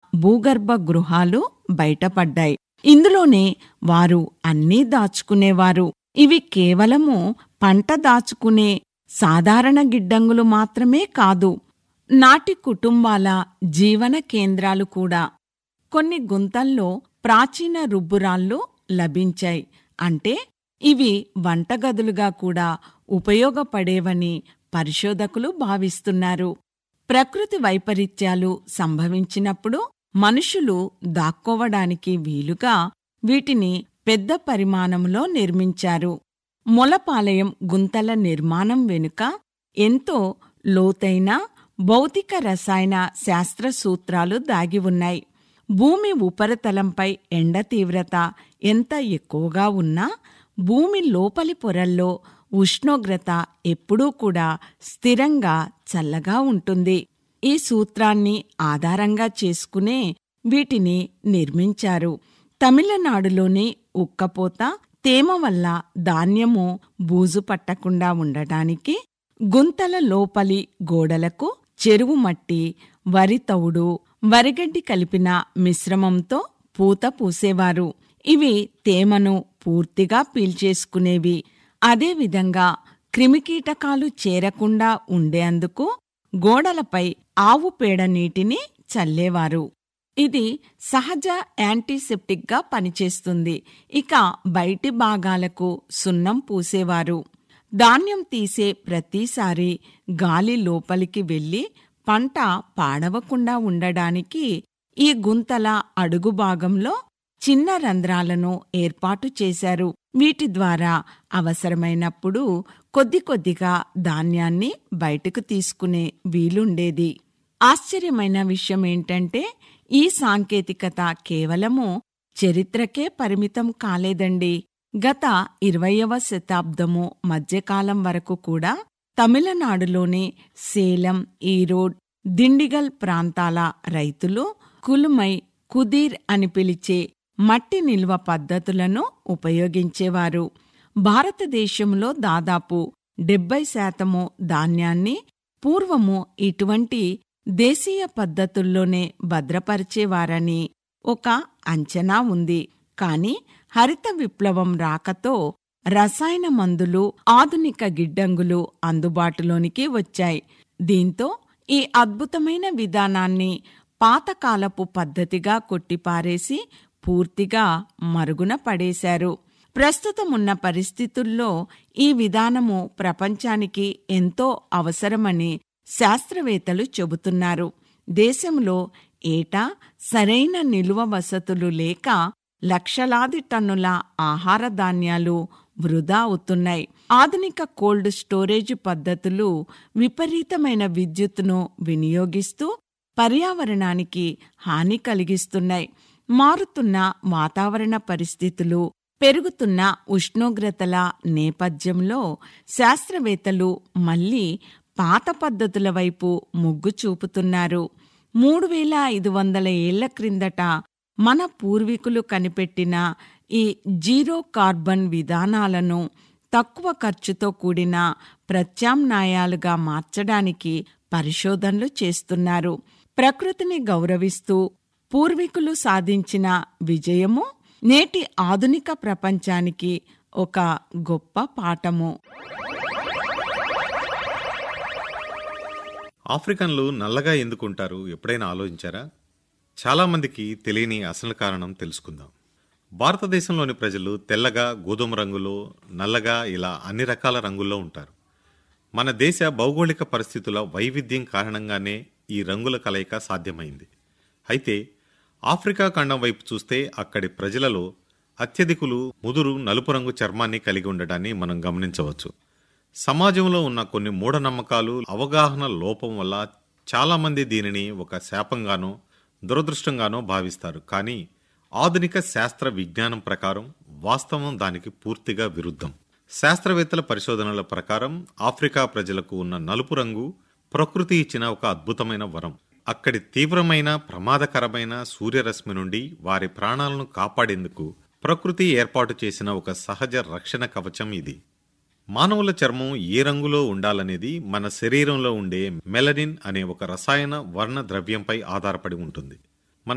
భూగర్భ గృహాలు బయటపడ్డాయి ఇందులోనే వారు అన్నీ దాచుకునేవారు ఇవి కేవలము పంట దాచుకునే సాధారణ గిడ్డంగులు మాత్రమే కాదు నాటి కుటుంబాల జీవన కేంద్రాలు కూడా కొన్ని గుంతల్లో ప్రాచీన రుబ్బురాళ్ళు లభించాయి అంటే ఇవి వంటగదులుగా కూడా ఉపయోగపడేవని పరిశోధకులు భావిస్తున్నారు ప్రకృతి వైపరీత్యాలు సంభవించినప్పుడు మనుషులు దాక్కోవడానికి వీలుగా వీటిని పెద్ద పరిమాణంలో నిర్మించారు మొలపాలయం గుంతల నిర్మాణం వెనుక ఎంతో లోతైన భౌతిక రసాయన శాస్త్ర సూత్రాలు దాగి ఉన్నాయి భూమి ఉపరితలంపై ఎండ తీవ్రత ఎంత ఎక్కువగా ఉన్నా భూమి లోపలి పొరల్లో ఉష్ణోగ్రత ఎప్పుడూ కూడా స్థిరంగా చల్లగా ఉంటుంది ఈ సూత్రాన్ని ఆధారంగా చేసుకునే వీటిని నిర్మించారు తమిళనాడులోని ఉక్కపోత తేమ వల్ల ధాన్యము బూజు పట్టకుండా ఉండటానికి గుంతల లోపలి గోడలకు చెరువు మట్టి వరి తవుడు వరిగడ్డి కలిపిన మిశ్రమంతో పూత పూసేవారు ఇవి తేమను పూర్తిగా పీల్చేసుకునేవి అదేవిధంగా క్రిమికీటకాలు చేరకుండా ఉండేందుకు గోడలపై ఆవు పేడ నీటిని చల్లేవారు ఇది సహజ యాంటీసెప్టిక్గా పనిచేస్తుంది ఇక బయటి భాగాలకు సున్నం పూసేవారు ధాన్యం తీసే ప్రతిసారి గాలి లోపలికి వెళ్లి పంట పాడవకుండా ఉండడానికి ఈ గుంతల అడుగు భాగంలో చిన్న రంధ్రాలను ఏర్పాటు చేశారు వీటి ద్వారా అవసరమైనప్పుడు కొద్ది కొద్దిగా ధాన్యాన్ని బయటకు తీసుకునే వీలుండేది ఆశ్చర్యమైన విషయం ఏంటంటే ఈ సాంకేతికత కేవలము చరిత్రకే పరిమితం కాలేదండి గత ఇరవయవ శతాబ్దము మధ్యకాలం వరకు కూడా తమిళనాడులోని సేలం ఈరోడ్ దిండిగల్ ప్రాంతాల రైతులు కులుమై కుదీర్ అని పిలిచే మట్టి నిల్వ పద్ధతులను ఉపయోగించేవారు భారతదేశంలో దాదాపు డెబ్బై శాతము ధాన్యాన్ని పూర్వము ఇటువంటి దేశీయ పద్ధతుల్లోనే భద్రపరిచేవారని ఒక అంచనా ఉంది కాని హరిత విప్లవం రాకతో రసాయన మందులు ఆధునిక గిడ్డంగులు అందుబాటులోనికి వచ్చాయి దీంతో ఈ అద్భుతమైన విధానాన్ని పాతకాలపు పద్ధతిగా కొట్టిపారేసి పూర్తిగా మరుగున పడేశారు ప్రస్తుతమున్న పరిస్థితుల్లో ఈ విధానము ప్రపంచానికి ఎంతో అవసరమని శాస్త్రవేత్తలు చెబుతున్నారు దేశంలో ఏటా సరైన నిల్వ వసతులు లేక లక్షలాది టన్నుల ఆహార ధాన్యాలు వృధా అవుతున్నాయి ఆధునిక కోల్డ్ స్టోరేజ్ పద్ధతులు విపరీతమైన విద్యుత్తును వినియోగిస్తూ పర్యావరణానికి హాని కలిగిస్తున్నాయి మారుతున్న వాతావరణ పరిస్థితులు పెరుగుతున్న ఉష్ణోగ్రతల నేపథ్యంలో శాస్త్రవేత్తలు మళ్లీ పాత పద్ధతుల వైపు మొగ్గు చూపుతున్నారు మూడు వేల ఐదు వందల ఏళ్ల క్రిందట మన పూర్వీకులు కనిపెట్టిన ఈ జీరో కార్బన్ విధానాలను తక్కువ ఖర్చుతో కూడిన ప్రత్యామ్నాయాలుగా మార్చడానికి పరిశోధనలు చేస్తున్నారు ప్రకృతిని గౌరవిస్తూ పూర్వీకులు సాధించిన విజయము నేటి ఆధునిక ప్రపంచానికి ఒక గొప్ప పాఠము ఆఫ్రికన్లు నల్లగా ఎందుకుంటారు ఎప్పుడైనా ఆలోచించారా చాలామందికి తెలియని అసలు కారణం తెలుసుకుందాం భారతదేశంలోని ప్రజలు తెల్లగా గోధుమ రంగులో నల్లగా ఇలా అన్ని రకాల రంగుల్లో ఉంటారు మన దేశ భౌగోళిక పరిస్థితుల వైవిధ్యం కారణంగానే ఈ రంగుల కలయిక సాధ్యమైంది అయితే ఆఫ్రికా ఖండం వైపు చూస్తే అక్కడి ప్రజలలో అత్యధికులు ముదురు నలుపు రంగు చర్మాన్ని కలిగి ఉండడాన్ని మనం గమనించవచ్చు సమాజంలో ఉన్న కొన్ని మూఢనమ్మకాలు అవగాహన లోపం వల్ల చాలామంది దీనిని ఒక శాపంగానో దురదృష్టంగానో భావిస్తారు కానీ ఆధునిక శాస్త్ర విజ్ఞానం ప్రకారం వాస్తవం దానికి పూర్తిగా విరుద్ధం శాస్త్రవేత్తల పరిశోధనల ప్రకారం ఆఫ్రికా ప్రజలకు ఉన్న నలుపు రంగు ప్రకృతి ఇచ్చిన ఒక అద్భుతమైన వరం అక్కడి తీవ్రమైన ప్రమాదకరమైన సూర్యరశ్మి నుండి వారి ప్రాణాలను కాపాడేందుకు ప్రకృతి ఏర్పాటు చేసిన ఒక సహజ రక్షణ కవచం ఇది మానవుల చర్మం ఏ రంగులో ఉండాలనేది మన శరీరంలో ఉండే మెలనిన్ అనే ఒక రసాయన వర్ణ ద్రవ్యంపై ఆధారపడి ఉంటుంది